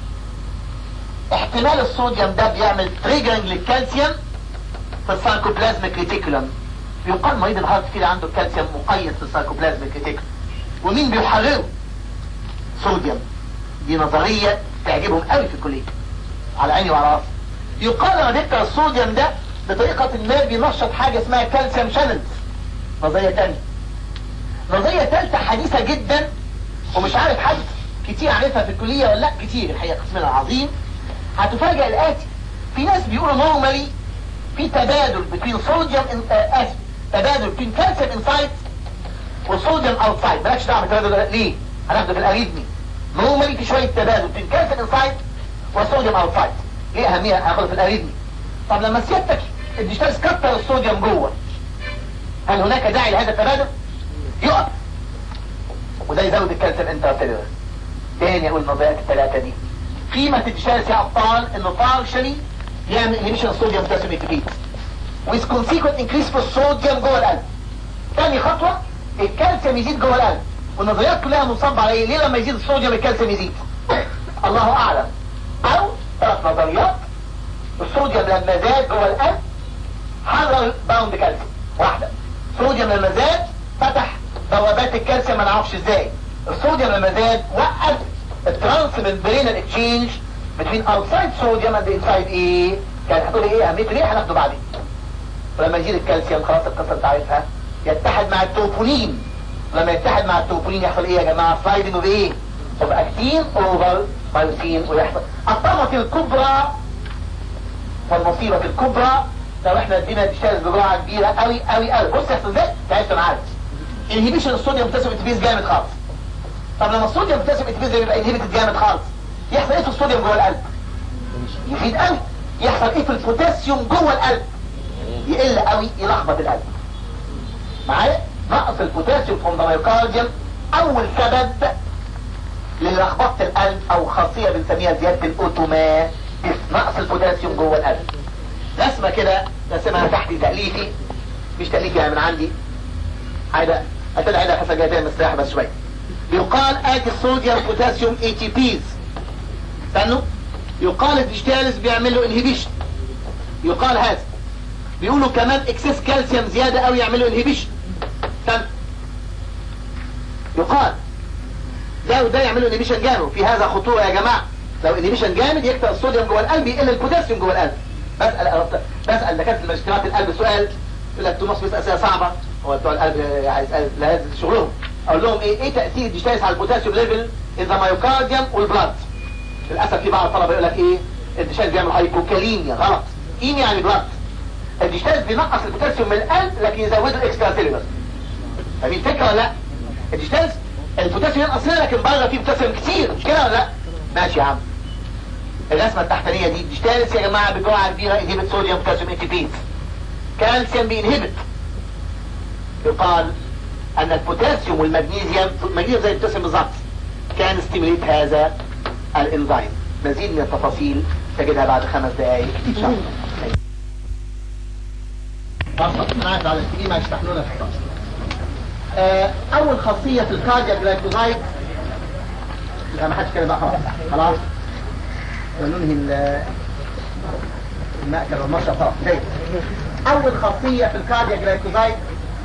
احتمال الصوديوم ده بيعمل تريجرنج للكالسيوم في السايكوبلازميك ريتيكولم يقال مريض الهارت فيل عنده الكالسيوم مقيد في السايكوبلازميك ريتيكولم ومين بيحرره صوديوم دي نظرية تعجبهم قوي في الكلية على عيني وعلى راسي يقال ان دكتور الصوديوم ده بطريقة ما بينشط حاجة اسمها كالسيوم شانلز نظرية تانية نظرية تالتة حديثة جدا ومش عارف حد كتير عارفها في الكلية ولا لا كتير الحقيقة قسمنا العظيم هتفاجئ الآتي في ناس بيقولوا نورمالي في تبادل بين صوديوم اسف تبادل بين كالسيوم انسايد وصوديوم اوتسايد مالكش دعوه بالتبادل ده ليه؟ هناخده في الاريثمي نورمالي في شويه تبادل بين كالسيوم انسايد وصوديوم اوتسايد ايه اهميه هاخده في الاريثمي طب لما سيادتك الديجيتالز كتر الصوديوم جوه هل هناك داعي لهذا التبادل؟ يقف وده يزود الكالسيوم انترسيلولر تاني اقول النظريات الثلاثه دي قيمه الديجيتالز يا ابطال انه بارشلي يعمل انهبيشن الصوديوم بوتاسيوم اكتيفيت with consequent increase في الصوديوم جوه القلب تاني خطوه الكالسيوم يزيد جوه القلب والنظريات كلها منصبه على ايه؟ ليه لما يزيد الصوديوم الكالسيوم يزيد؟ الله اعلم او ثلاث نظريات الصوديوم لما زاد جوه القلب حرر باوند كالسيوم واحده الصوديوم لما زاد فتح بوابات الكالسيوم ما نعرفش ازاي الصوديوم لما زاد وقف الترانس ممبرينال اكسشينج between outside sodium and inside ايه كان هتقولي ايه اهميته ليه هناخده بعدين ولما يزيد الكالسيوم خلاص القصه انت عارفها يتحد مع التوبولين لما يتحد مع التوبولين يحصل ايه يا جماعه سلايدنج بايه اوف اكتين اوفر مايوسين ويحصل الطمة الكبرى والمصيبة الكبرى لو احنا ادينا تشتغل بجرعة كبيرة قوي قوي قوي بص يحصل ازاي تعبت معاك انهبيشن الصوديوم بوتاسيوم اتبيز جامد خالص طب لما الصوديوم بوتاسيوم اتبيز يبقى انهبيتد جامد خالص يحصل ايه في الصوديوم جوه القلب يزيد قوي يحصل ايه في البوتاسيوم جوه القلب يقل قوي يلخبط القلب معايا نقص البوتاسيوم في الميوكارديوم اول سبب للخبطة القلب او خاصية بنسميها زيادة الاوتومات نقص البوتاسيوم جوه القلب رسمة كده رسمها تحت تأليفي مش تأليفي يعني من عندي عايدة هتلاقي عايدة حسن جاية من السلاح بس شوية بيقال ادي الصوديوم بوتاسيوم اي تي بيز استنوا يقال الديجيتالس بيعمل له انهبيشن يقال هذا بيقولوا كمان اكسس كالسيوم زيادة او يعملوا انهبيشن يقال ده وده يعملوا انهبيشن جامد في هذا خطورة يا جماعة لو انهبيشن جامد يكتر الصوديوم جوه القلب يقل البوتاسيوم جوه القلب بسأل بسأل دكاتره الماجستيرات القلب سؤال يقول لك توماس بيسأل اسئله صعبة هو بتوع القلب يعني هذا شغلهم اقول لهم ايه ايه تأثير الديجيتالس على البوتاسيوم ليفل اذا مايوكارديوم والبلاد للاسف في بعض الطلبه يقول لك ايه الديجيتالس بيعمل هايبوكاليميا غلط ايه يعني بلاد الديجيتالس بينقص البوتاسيوم من القلب لكن يزود الاكسترا سيلولر فاهمين الفكره ولا لا الديجيتالس البوتاسيوم ينقص هنا لكن بره فيه بوتاسيوم كتير مش كده ولا لا ماشي يا عم الرسمه التحتانيه دي الديجيتالس يا جماعه بجرعه كبيره انهبت صوديوم بوتاسيوم انتيبيز كالسيوم بينهبت يقال ان البوتاسيوم والمغنيسيوم المغنيسيوم زي البوتاسيوم بالظبط كان ستيموليت هذا الانزيم مزيد من التفاصيل تجدها بعد خمس دقائق ان شاء الله معاك على السي ما يستحملونا في الفصل اول خاصيه في الكاردياك جلايكوزايد لا ما حدش كده بقى خلاص خلاص وننهي المأكل والمشرب خلاص جيد اول خاصيه في الكاردياك جلايكوزايد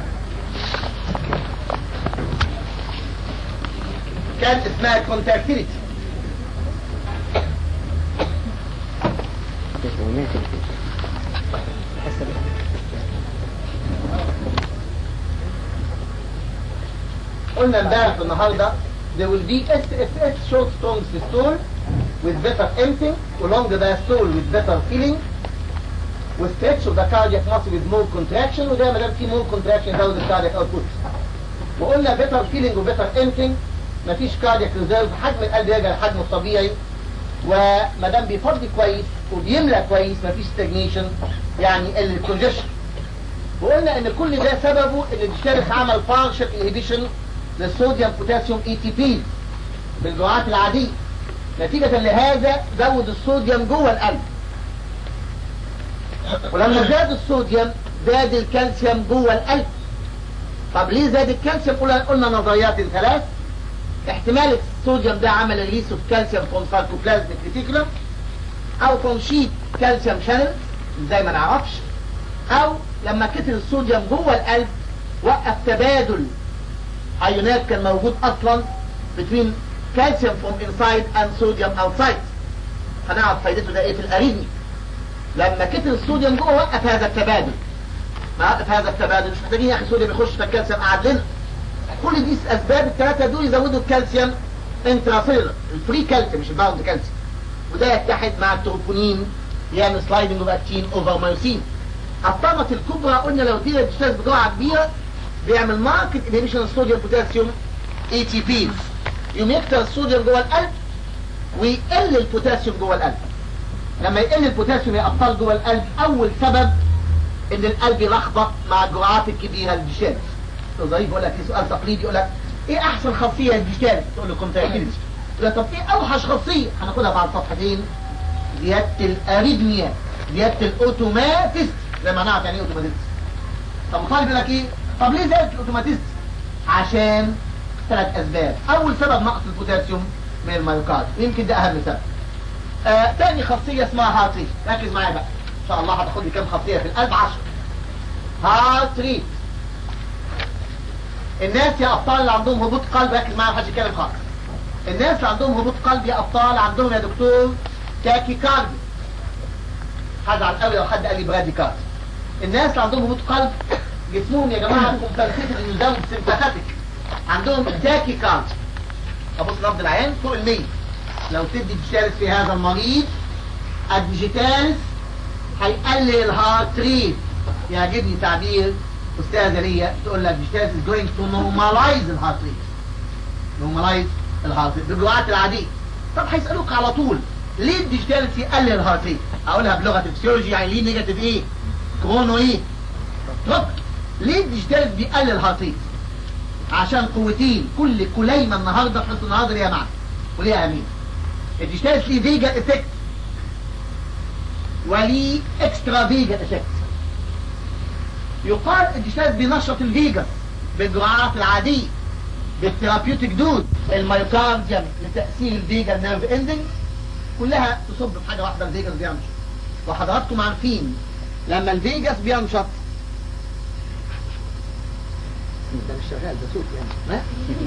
كان اسمها كونتاكتيليتي قلنا امبارح النهارده there will be SSS short strong systole with better emptying along the diastole with better filling with stretch of the cardiac muscle with more contraction وده ما دام في more contraction يزود الكاردياك output وقلنا better filling و better emptying مفيش كاردياك ريزيرف حجم القلب يرجع لحجمه الطبيعي وما دام بيفضي كويس وبيملى كويس مفيش ستاجنيشن يعني يقل الكونجيشن وقلنا ان كل ده سببه ان الديشتارس عمل فانكشن انهبيشن للصوديوم بوتاسيوم اي تي بي بالجرعات العاديه نتيجة لهذا زود الصوديوم جوه القلب ولما زاد الصوديوم زاد الكالسيوم جوه القلب طب ليه زاد الكالسيوم قلنا نظريات ثلاث احتمال الصوديوم ده عمل ريليس اوف كالسيوم فروم ساركوبلازميك ريتيكولم او فروم شيت كالسيوم شانل زي ما نعرفش او لما كتر الصوديوم جوه القلب وقف تبادل ايونات كان موجود اصلا between calcium from inside and sodium outside هنعرف فايدته ده ايه في الاريثمي لما كتر الصوديوم جوه وقف هذا التبادل ما وقف هذا التبادل مش محتاجين يا اخي صوديوم يخش فالكالسيوم قعد لنا كل دي اسباب الثلاثه دول يزودوا الكالسيوم انتراسيلر الفري كالسيوم مش الباوند كالسيوم وده يتحد مع التروبونين يعمل سلايدنج اوف اكتين اوفر مايوسين الطامة الكبرى قلنا لو دي بتشتغل بجرعه كبيره بيعمل ماركت انهبيشن الصوديوم بوتاسيوم اي تي بي يوم يكتر الصوديوم جوه القلب ويقل البوتاسيوم جوه القلب لما يقل البوتاسيوم يا ابطال جوه القلب اول سبب ان القلب يلخبط مع الجرعات الكبيره للديشارج ظريف يقول لك في سؤال تقليدي يقول لك ايه احسن خاصيه للديشارج تقول له كونتاكتيليتي يقول لك طب ايه اوحش خاصيه هناخدها بعد صفحتين زياده الاريثميا زياده الاوتوماتيست زي ما نعرف يعني ايه اوتوماتيست طب طالب يقول لك ايه طب ليه زادت الاوتوماتيست عشان ثلاث اسباب اول سبب نقص البوتاسيوم من المايوكارد ويمكن ده اهم سبب آه تاني خاصيه اسمها هارت ريت ركز معايا بقى ان شاء الله هتاخد لي كام خاصيه في القلب 10 هارت ريت الناس يا ابطال اللي عندهم هبوط قلب ركز معايا محدش يتكلم خالص الناس اللي عندهم هبوط قلب يا ابطال عندهم يا دكتور تاكي كارد هزعل قوي لو حد قال لي برادي كارد الناس اللي عندهم هبوط قلب جسمهم يا جماعه كومبنسيتد انه يزود سيمباثيك عندهم تاكي كارد ابص نبض العين فوق ال 100 لو تدي ديجيتالس في هذا المريض الديجيتالس هيقلل الهارت ريت يعجبني تعبير استاذه ليا تقول لك ديجيتالس is going to normalize الهارت ريت normalize الهارت ريت بالجرعات العاديه طب هيسالوك على طول ليه الديجيتالس يقلل الهارت ريت اقولها بلغه الفسيولوجي يعني ليه نيجاتيف ايه كرونو ايه طب ليه الديجيتالس بيقلل الهارت ريت عشان قوتين كل كليمه النهارده في حصه النهارده ليها معنى وليها اهميه الديجيتالس ليه فيجا افكت وليه اكسترا فيجا افكت يقال الديجيتالس بينشط الفيجاس بالجرعات العاديه بالثيرابيوتيك دود الميوكارديوم لتاثير الفيجا نيرف اندنج كلها تصب في حاجه واحده الفيجاس بينشط وحضراتكم عارفين لما الفيجاس بينشط ده مش شغال ده صوت يعني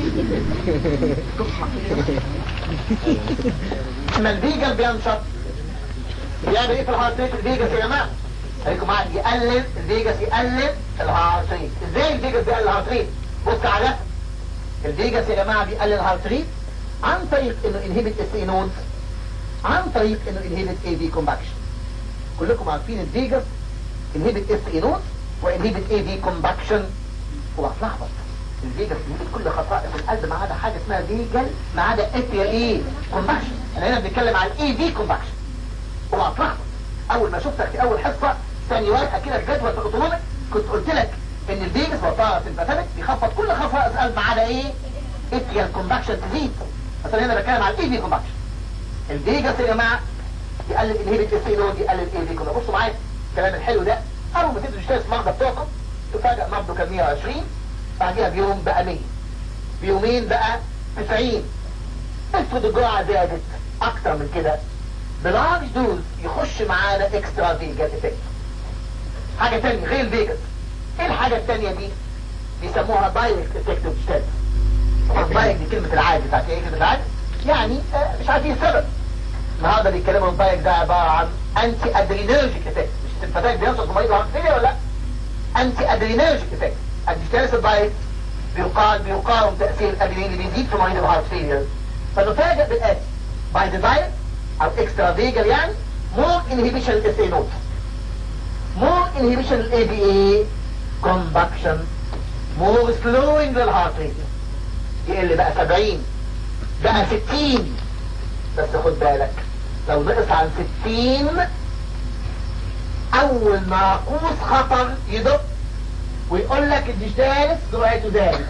لما الفيجاس بينشط بيعمل ايه في الهارت ريت الفيجاس يا جماعه خليكم معايا يقلل الفيجاس يقلل الهارت ريت ازاي الفيجاس بيقلل الهارت ريت بص على الفيجاس يا جماعه بيقلل الهارت ريت عن طريق انه انهبت اس اي نودز عن طريق انه انهبت اي في كومباكشن كلكم عارفين الفيجاس انهبت اس اي نودز وانهبت اي في كومباكشن هو اتلخبط الفيجاس انهبت كل خصائص القلب ما عدا حاجه اسمها فيجل ما عدا اتريال ايه كومباكشن احنا هنا بنتكلم على الاي في كومباكشن هو اتلخبط اول ما شفتك في اول حصه ثاني واحد كده الجدول في الاوتونوميك كنت قلت لك ان الفيجاس وطاره سمباثيك بيخفض كل خصائص القلب ما عدا ايه اتريال كومباكشن تزيد مثلا هنا بتكلم على الاي في كومباكشن الفيجاس يا جماعه يقلل انهبت اس نود يقلل اي في كومباكشن بصوا معايا الكلام الحلو ده اول ما تبدوا تشتري المرضى بتوعكم تفاجئ مرضه كان 120 بعديها بيوم بقى 100 بيومين بقى 90 افرض الجرعه زادت اكتر من كده بلارج دوز يخش معانا اكسترا فيجاس افكت حاجه ثانيه غير الفيجاس ايه الحاجه الثانيه دي بيسموها دايركت افكت اوف الضايق دي كلمة العادي بتاعت ايه كلمة العادي يعني آه مش عارفين السبب النهارده بيتكلموا الضايق ده عبارة عن انتي ادرينرجيك افكت مش سمباتيك بينشط في مريض الهارت ولا لا انتي ادرينرجيك افكت الديستانس الضايق بيقال بيقاوم تأثير الادرينالين اللي بيزيد في مريض الهارت فيلير فنفاجئ بالاتي باي ذا دايت او اكسترا فيجل يعني مور انهبيشن الاس اي نوت مور انهبيشن الاي بي اي كومباكشن مور سلوينج للهارت ريت يقل بقى 70 بقى 60 بس خد بالك لو نقص عن 60 اول ناقوس خطر يدق ويقول لك الديجيتالس جرعته زادت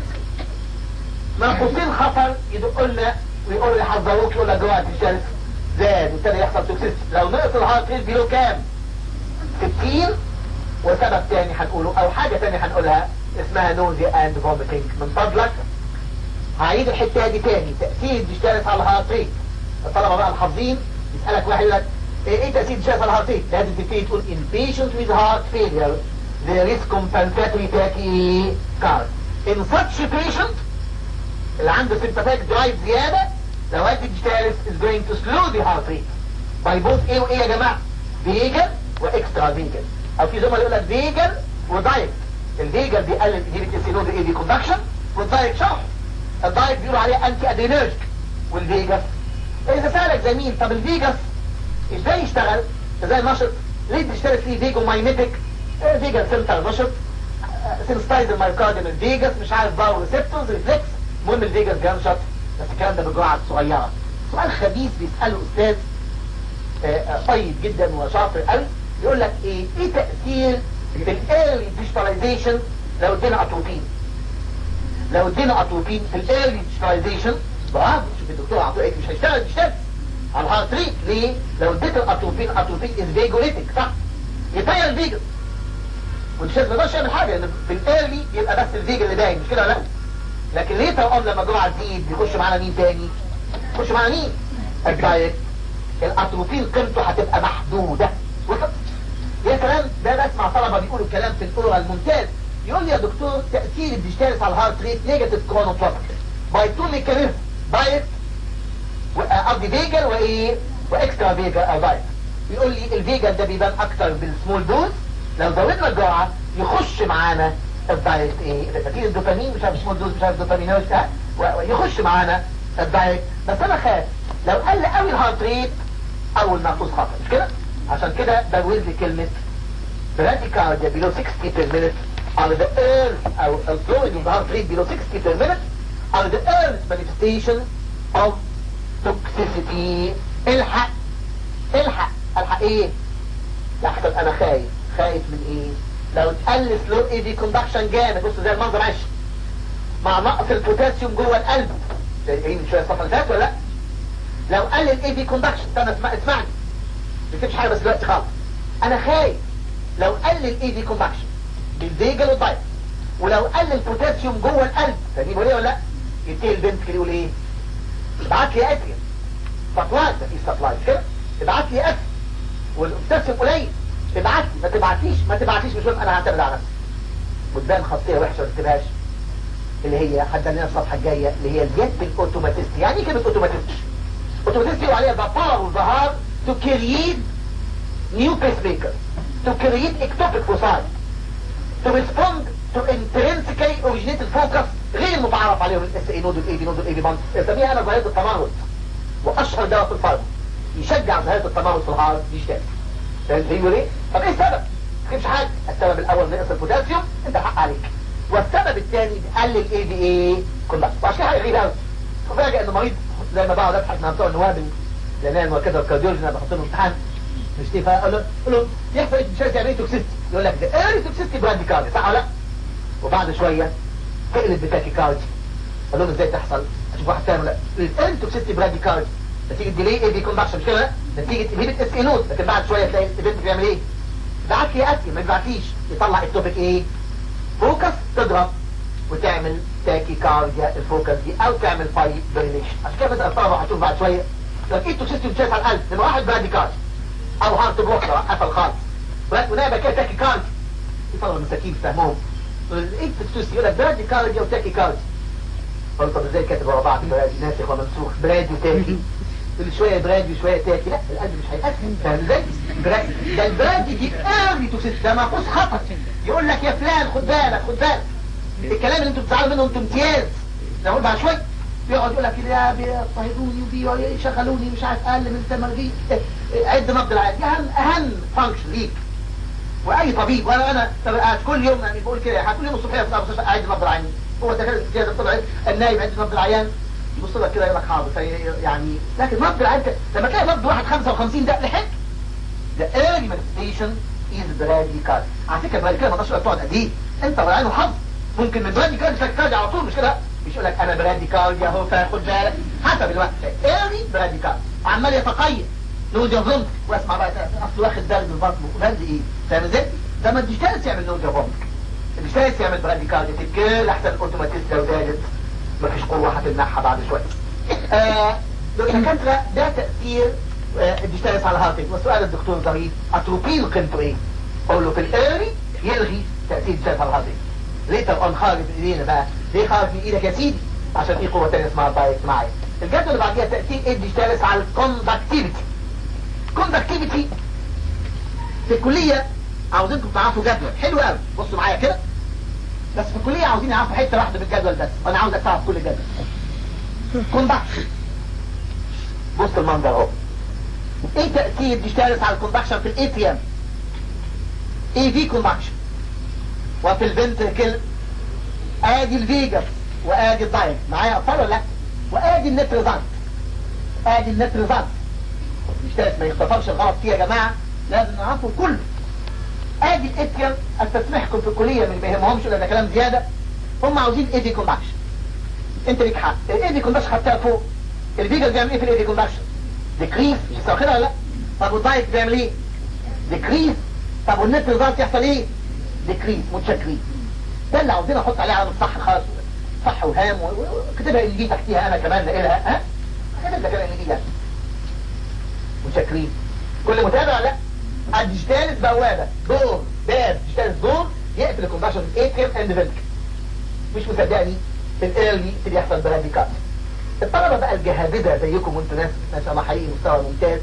ناقوسين خطر يدق لنا ويقول لي حذروك يقول لك جرعه الديجيتالس زاد وابتدى يحصل توكسيستي لو نقص الهارت ريت بيلو كام 60 وسبب تاني هنقوله او حاجه تاني هنقولها اسمها نوزي اند فوميتنج من فضلك هعيد الحته دي تاني تاثير الديجيتالس على الهارت ريت الطلبه بقى الحافظين يسالك واحد يقول لك ايه ايه تاثير الديجيتالس على الهارت ريت لازم تبتدي تقول in patients with heart failure there is compensatory tachycardia in such a patient اللي عنده sympathetic drive زياده لو ادي الديجيتالس is going to slow the heart rate by both ايه وايه يا جماعه فيجل واكسترا فيجل او في زملاء يقول لك فيجل ودايت الفيجل بيقلل انهبيت السينود ايه دي كوندكشن والدايت شرح الدايت بيقولوا عليه انتي ادرينرجيك والفيجاس اذا سألك زميل طب الفيجاس ازاي يشتغل ازاي نشط ليه بتشتغل فيه فيجو مايميتك فيجاس سنتر نشط سنستايز المايوكارديوم الفيجاس مش عارف باور ريسبتورز ريفلكس المهم الفيجاس بينشط بس الكلام ده بالجرعه الصغيره سؤال خبيث بيساله استاذ طيب جدا وشاطر قوي يقول لك ايه ايه تاثير الايرلي ديجيتاليزيشن لو ادينا اتروبين لو ادينا اتروبين في الايرلي ديجيتاليزيشن برافو شوف الدكتور عطوه مش هيشتغل مش على الهارت ريت ليه لو اديت الاتروبين اتروبين از فيجوليتك صح يطير الفيجل والشيخ ما يقدرش يعمل حاجه لان في الايرلي يبقى بس الفيجل اللي باين مش كده ولا لكن ليه طبعا لما الجرعه تزيد بيخش معانا مين تاني يخش معانا مين الدايت الاتروبين قيمته هتبقى محدوده يا كلام ده بسمع طلبه بيقولوا الكلام في الاورال ممتاز يقول لي يا دكتور تاثير الديجيتالس على الهارت ريت نيجاتيف كرونوتروبيك باي تو ميكانيزم دايت قصدي فيجل وايه واكسترا فيجل او دايت يقول لي الفيجل ده بيبان اكتر بالسمول دوز لو زودنا الجرعه يخش معانا الدايت ايه فاكرين الدوبامين مش عارف سمول دوز مش عارف دوبامينوز ويخش معانا الدايت بس انا خايف لو قل قوي الهارت ريت اول ناقوس خطر مش كده عشان كده بجوز لي كلمه bradycardia below 60 per minute are the earth او flowing of the heart rate below 60 per minute are the earth manifestation of toxicity الحق الحق الحق ايه لحظة انا خايف خايف من ايه لو تقل سلو اي دي كوندكشن جامد بص زي المنظر عايش مع نقص البوتاسيوم جوه القلب شايفين من شويه الصفحه اللي فاتت ولا لا لو قل الاي في كوندكشن استنى اسمع اسمعني ما تكتبش حاجه بس دلوقتي خالص انا خايف لو قل الاي في كوندكشن بالفيجل والدايت ولو قل البوتاسيوم جوه القلب فاهمين ليه ولا لا يبتدي البنت كده يقول ايه ابعت لي اتريا سبلاي ده في سبلاي كده ابعت لي اكل والبوتاسيوم قليل ابعت لي ما تبعتليش ما تبعتليش مش مهم انا هعتمد على نفسي قدام خاصيه وحشه ما تكتبهاش اللي هي حد لنا الصفحه الجايه اللي هي اليد الاوتوماتيستي يعني ايه كلمه اوتوماتيستي اوتوماتيستي وعليها the power of the heart to create new pacemaker to create ectopic foci to respond to intrinsically originated focus غير متعارف عليهم الاس اي نود والاي بي نود والاي بي بان بنسميها انا ظاهره التمرد واشهر دواء في الفارما يشجع ظاهره التمرد في الهارت يشتغل فاهم بيقول ايه؟ طب ايه السبب؟ ما تجيبش حاجه السبب الاول نقص البوتاسيوم انت حق عليك والسبب الثاني بيقلل ايه بي ايه كلها وعشان كده حاجه غريبه قوي تفاجئ ان مريض زي ما بقعد اضحك مع بتوع النواب الجنان وكده الكارديولوجي انا بحط له امتحان مش دي فاقول له اقول له يحصل ايه مش عارف يعني ايه توكسيستي يقول لك ده ايه توكسيستي براديكاردي صح ولا لا؟ وبعد شويه تقلب بتاكيكاردي اقول لهم ازاي تحصل اشوف واحد تاني لا ايه توكسيستي براديكاردي نتيجه ديلي ايه بيكون بحث مش كده نتيجه انهيبت اس اي نود لكن بعد شويه تلاقي البنت بيعمل ايه؟ بعت لي اكل ما يبعتليش يطلع التوبيك ايه؟ فوكس تضرب وتعمل تاكي كارديا الفوكس دي او تعمل فايبريليشن عشان كده بسال الطلبه هتشوف بعد شويه لو ايه توكسيستي بتشاف على القلب لما واحد برادي كارد او هارت بلوكر قفل خالص ونائبه كده تاكي كارد في طلبه مساكين فهمهم ايه توكسيستي يقول لك برادي كارديا وتاكي كارديا قلت طب ازاي كاتب ورا بعض برادي ناسخ ومنسوخ برادي وتاكي كل شويه برادي وشويه تاكي لا القلب مش هيأكل فاهم ازاي؟ برادي ده البرادي دي ايرلي توكسيستي ده مفروض خطر يقول لك يا فلان خد بالك خد بالك الكلام اللي انتوا بتزعلوا منه انتوا امتياز نقول بعد شويه بيقعد يقول لك يا بيضطهدوني وبيشغلوني مش عارف اقل من التمرين عد نبض العين دي اهم اهم فانكشن ليك واي طبيب وانا انا قاعد كل يوم يعني بقول كده كل يوم الصبح في المستشفى اعد نبض العين هو ده كده طلع النايب عد نبض العيان يبص لك كده يقول لك حاضر يعني لكن نبض العين لما تلاقي نبض واحد 55 ده لحق ده early manifestation is bradycardia على فكره البراديكارديا ما تقدرش تقعد قد ايه انت والعين وحظ ممكن من برادي كارديا كارديا على طول مش كده مش يقول لك انا برادي كارديا اهو فاخد بالك حسب الوقت ايرلي برادي كارديا عمال يتقيد نوجا فومت واسمع بقى اصل واخد برد البطن برد ايه فاهم ازاي ده ما الديجيتالس يعمل نوجا فومت الديجيتالس يعمل برادي كارديا تتكل احسن الاوتوماتيست لو زادت مفيش قوه هتمنعها بعد شويه آه دكاتره ده تاثير آه الديجيتالس على الهارتنج وسؤال الدكتور ظريف اتروبين قيمته ايه؟ اقول له في الايرلي يلغي تاثير الديجيتالس على الهارتنج ليه اون خارج من ايدينا بقى ليه خارج من ايدك يا سيدي عشان في قوه ثانيه اسمها بايت معايا الجدول اللي بعديها تاثير الديجيتالس على الكوندكتيفيتي كوندكتيفيتي في الكليه عاوزينكم تعرفوا جدول حلو قوي بصوا معايا كده بس في الكليه عاوزين يعرفوا حته واحده من الجدول بس انا عاوزك تعرف كل الجدول كوندكشن بص المنظر اهو ايه تاثير الديجيتالس على الكوندكشن في الاي تي ام اي في كوندكشن وفي الفنتركل ادي الفيجاس وادي الدايت معايا اطفال ولا لا وادي النت ريزلت ادي النت ريزلت مش لازم ما يختفرش الغلط فيه يا جماعه لازم نعرفه كله ادي الاتيان استسمحكم في الكليه من ما يهمهمش ولا ده كلام زياده هم عاوزين ايدي كوندكشن انت ليك حق الايدي كوندكشن خدتها فوق الفيجاس بيعمل ايه في الايدي كوندكشن ديكريس مش واخدها ولا لا طب والدايت بيعمل ايه ديكريس طب والنت ريزلت يحصل ايه ديكريس متشكرين ده اللي عاوزين احط عليه علامه صح خالص صح وهام وكتبها ان دي تحتيها انا كمان نقلها ها كتب ده كمان ان دي يعني متشكرين كل متابع لا الديجيتالس بوابه دور باب ديجيتالس دور يقفل الكوندكشن اتريم اند فنتك مش مصدقني في الايرلي اللي يحصل برادي كات الطلبه بقى الجهابذه زيكم وانتوا ناس ما شاء الله حقيقي مستوى ممتاز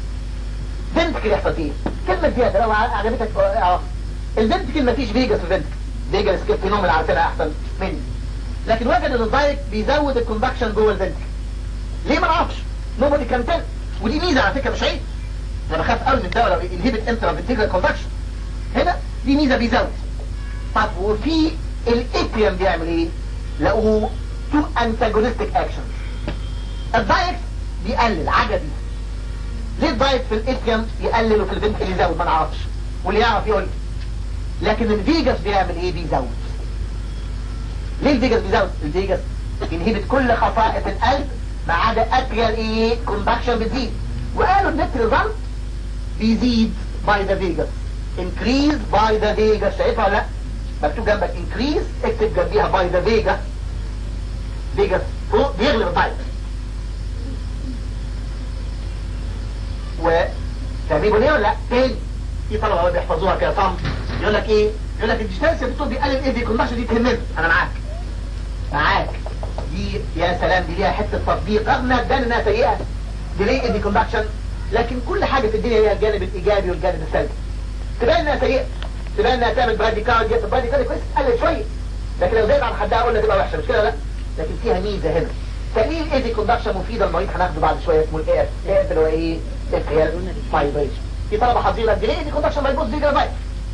فنتكل يحصل فيه كلمه زياده لو عجبتك اعرف الفنتكل مفيش فيجاس في الفنتكل فيجاس كيف فينوم اللي عارفينها احسن مني لكن وجد ان الدايركت بيزود الكوندكشن جوه الفنتكل ليه ما اعرفش نوبودي كان تل ودي ميزه على فكره مش عيب انا بخاف قوي من الدواء لو انهبت انترا فنتيكولار كوندكشن هنا دي ميزه بيزود طب وفي الايتيوم بيعمل ايه لقوه تو انتاجونستيك اكشنز الدايركت بيقلل عجبي ليه الدايركت في الايتيوم يقلل وفي الفنتكل يزود ما نعرفش واللي يعرف يقول لكن الفيجاس بيعمل ايه بيزود ليه الفيجاس بيزود الفيجاس ينهبت كل خصائص القلب ما عدا اتريال ايه كومباكشن بتزيد وقالوا النت ريزلت بيزيد باي ذا فيجاس انكريز باي ذا فيجاس شايفها ولا لا مكتوب جنبك انكريز اكتب جنبيها باي ذا فيجاس فيجاس فوق بيغلب الدايت و فاهمين ليه ولا لا؟ تاني في طلبه بقى بيحفظوها كده صم يقول لك ايه؟ يقول لك الديجيتال يا دكتور بيقلل ايه دي كوندكشن دي تهمني انا معاك معاك دي يا سلام دي ليها حته تطبيق رغم انها تبان انها سيئه دي ليه ايه دي كوندكشن لكن كل حاجه في الدنيا ليها الجانب الايجابي والجانب السلبي تبان انها سيئه تبان انها تعمل برادي كارد يا برادي كارد كويس تقلل شويه لكن لو زاد عن حدها قلنا تبقى وحشه مش كده لا لكن فيها ميزه هنا تقليل ايه دي كوندكشن مفيده للمريض هناخده بعد شويه اسمه الاي اف الاي اف اللي هو ايه اتريال فايبريشن في طلبه حافظين قد ايه دي كوندكشن ما يبص دي جرابايت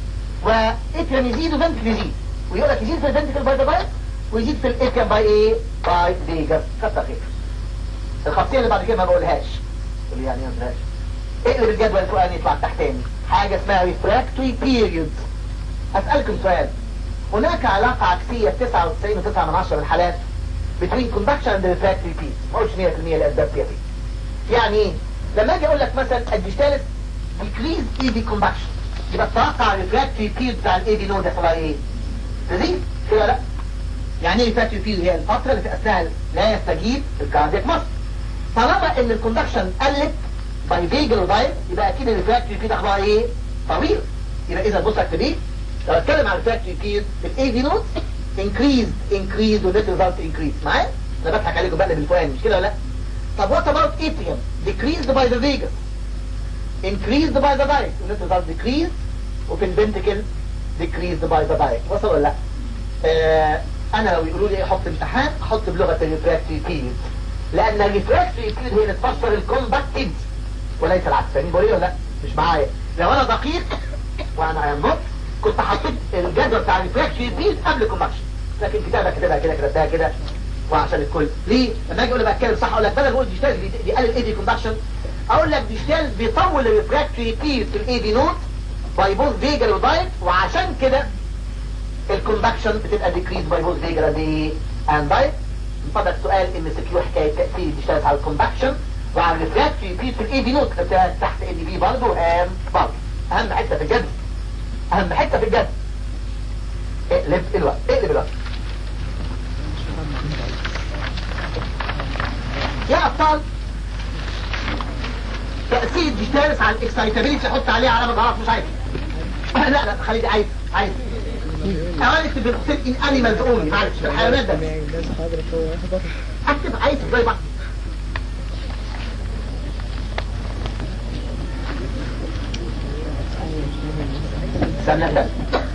واتريال يزيد وفنتكل يزيد ويقول لك يزيد في الفنتكل باي بايت ويزيد في الاتريال باي ايه باي فيجر كتر خير الخاصيه اللي بعد كده ما بقولهاش تقول لي يعني ايه ما بقولهاش اقلب الجدول الفوقاني يطلع تحتاني حاجه اسمها ريفراكتوري بيريود اسالكم سؤال هناك علاقه عكسيه في 99.9 من 10 من الحالات between conduction and refractory peaks ما قلتش 100% لاسباب سياسيه يعني ايه لما اجي اقول لك مثلا الديجيتالس decrease اي دي conduction يبقى تتوقع الريفراكتوري بيريود بتاع الاي دي نود يحصل ايه تزيد كده لا يعني ايه ريفراكتوري بيريود هي الفتره اللي في اثناء لا يستجيب الكاردياك مصر طالما ان الكوندكشن قلت باي فيجل ودايت يبقى اكيد الريفراكتوري بيريود اخبار ايه طويل يبقى اذا بص اكتب ايه لو اتكلم عن الريفراكتوري بيريود الاي دي نود increased increased والنت ريزلت increased معايا انا بضحك عليكم بقلب الفؤاد مش كده ولا لا طب وات اباوت اتريوم decreased by the vagus increased by the diet والنت ريزلت decreased وفي الفنتكل decreased by the diet وصل ولا لا آه انا لو يقولوا لي احط امتحان احط بلغه الريفراكتوري بيريود لان الريفراكتوري بيريود هي اللي تفسر الكومباكتد وليس العكس فاهمين بقول ايه ولا لا مش معايا لو انا دقيق وانا نوت كنت حطيت الجدول بتاع الريفراكشن بيز قبل الكومباكشن لكن كتابه كتابها كده كتبتها كده وعشان الكل ليه لما اجي اقول لك بتكلم صح اقول لك بدل اقول ديجيتال بيقلل الاي دي كومباكشن اقول لك ديجيتال بيطول الريفراكتوري بيز في الاي دي نوت باي بوث فيجل ودايت وعشان كده الكومباكشن بتبقى ديكريز باي بوث فيجل دي اند دايت فضل سؤال ام سي كيو حكايه تاثير الديجيتال على الكومباكشن وعلى الريفراكتوري بيز في الاي دي نوت كتبتها تحت اي دي بي برضه هام برضه اهم حته في الجدول اهم حته في الجد اقلب الوقت اقلب الوقت يا ابطال تأثير الديجيتالس على الاكسايتابيلتي حط عليها علامة غلط مش عايز لا لا خليني عايز عايز اولا اكتب بالقصير ان انيمالز اونلي معلش في الحيوانات ده اكتب عايز زي بعض استنى استنى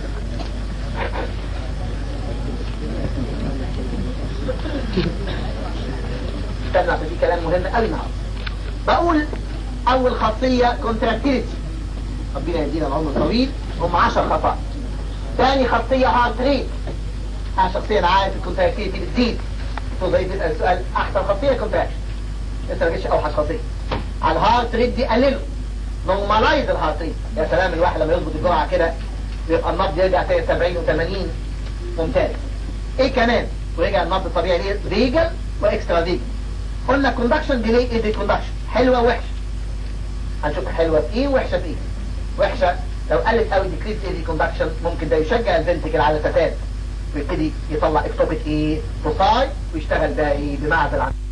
استنى عشان في كلام مهم قوي النهارده بقول اول خاصيه كونتراكتيليتي ربنا يدينا العمر الطويل هم 10 خصائص ثاني خاصيه هارت ريت انا شخصيا عارف الكونتراكتيليتي بتزيد زي بيسال سؤال احسن خاصيه كونتراكشن لسه ما جتش اوحش خاصيه على الهارت ريت دي قلله نورمالايز الهارت ريت يا سلام الواحد لما يظبط الجرعه كده يبقى النبض يرجع تاني 70 و80 ممتاز ايه كمان ورجع النبض الطبيعي ليه ريجل واكسترا ريجل قلنا كوندكشن ديلي ايه دي كوندكشن حلوه وحشه هنشوف حلوه في ايه وحشه في ايه وحشه لو قلت قوي ديكريس ايه دي كوندكشن ممكن ده يشجع الفنتكل على التفات ويبتدي يطلع اكتوبيك ايه فوساي ويشتغل ده ايه بمعزل عن